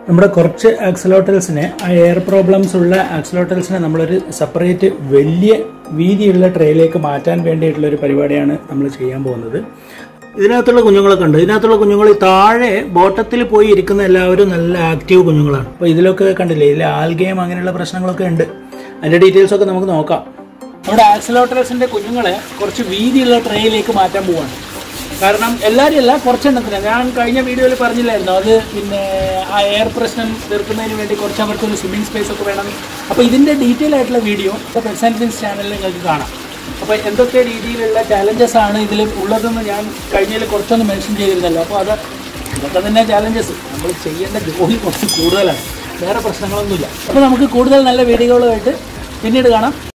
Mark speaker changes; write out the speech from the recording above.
Speaker 1: നമ്മുടെ കുറച്ച് ആക്സലോട്ടൽസിനെ ആ എയർ പ്രോബ്ലംസ് ഉള്ള ആക്സലോട്ടൽസിനെ നമ്മളൊരു സെപ്പറേറ്റ് വലിയ വീതിയുള്ള ട്രേയിലേക്ക് മാറ്റാൻ വേണ്ടിയിട്ടുള്ള ഒരു പരിപാടിയാണ് നമ്മൾ ചെയ്യാൻ പോകുന്നത് ഇതിനകത്തുള്ള കുഞ്ഞുങ്ങളൊക്കെ ഉണ്ട് ഇതിനകത്തുള്ള കുഞ്ഞുങ്ങൾ ഈ താഴെ ബോട്ടത്തിൽ പോയി ഇരിക്കുന്ന എല്ലാവരും നല്ല ആക്റ്റീവ് കുഞ്ഞുങ്ങളാണ് അപ്പോൾ ഇതിലൊക്കെ കണ്ടില്ലേ ഇതിൽ ആൽഗയും അങ്ങനെയുള്ള പ്രശ്നങ്ങളൊക്കെ ഉണ്ട് അതിൻ്റെ ഡീറ്റെയിൽസ് ഒക്കെ നമുക്ക് നോക്കാം നമ്മുടെ ആക്സലോട്ടൽസിൻ്റെ കുഞ്ഞുങ്ങളെ കുറച്ച് വീതിയുള്ള ട്രേയിലേക്ക് മാറ്റാൻ പോവാണ് കാരണം എല്ലാവരും അല്ല കുറച്ചെണ്ണത്തിന് ഞാൻ കഴിഞ്ഞ വീഡിയോയിൽ പറഞ്ഞില്ലായിരുന്നു അത് പിന്നെ ആ എയർ പ്രശ്നം തീർക്കുന്നതിന് വേണ്ടി കുറച്ച് അവർക്കൊരു സ്വിമ്മിംഗ് സ്പേസ് ഒക്കെ വേണം അപ്പോൾ ഇതിൻ്റെ ഡീറ്റെയിൽ ആയിട്ടുള്ള വീഡിയോ പെർസെൻറ്റേജ് ചാനലിൽ നിങ്ങൾക്ക് കാണാം അപ്പോൾ എന്തൊക്കെ രീതിയിലുള്ള ചാലഞ്ചസ് ആണ് ഇതിൽ ഉള്ളതെന്ന് ഞാൻ കഴിഞ്ഞതിൽ കുറച്ചൊന്ന് മെൻഷൻ ചെയ്തിരുന്നല്ലോ അപ്പോൾ അത് ഇതൊക്കെ തന്നെ ചാലഞ്ചസ് നമ്മൾ ചെയ്യേണ്ട ജോലി കുറച്ച് കൂടുതലാണ് വേറെ പ്രശ്നങ്ങളൊന്നുമില്ല അപ്പോൾ നമുക്ക് കൂടുതൽ നല്ല വീഡിയോകളുമായിട്ട് പിന്നീട് കാണാം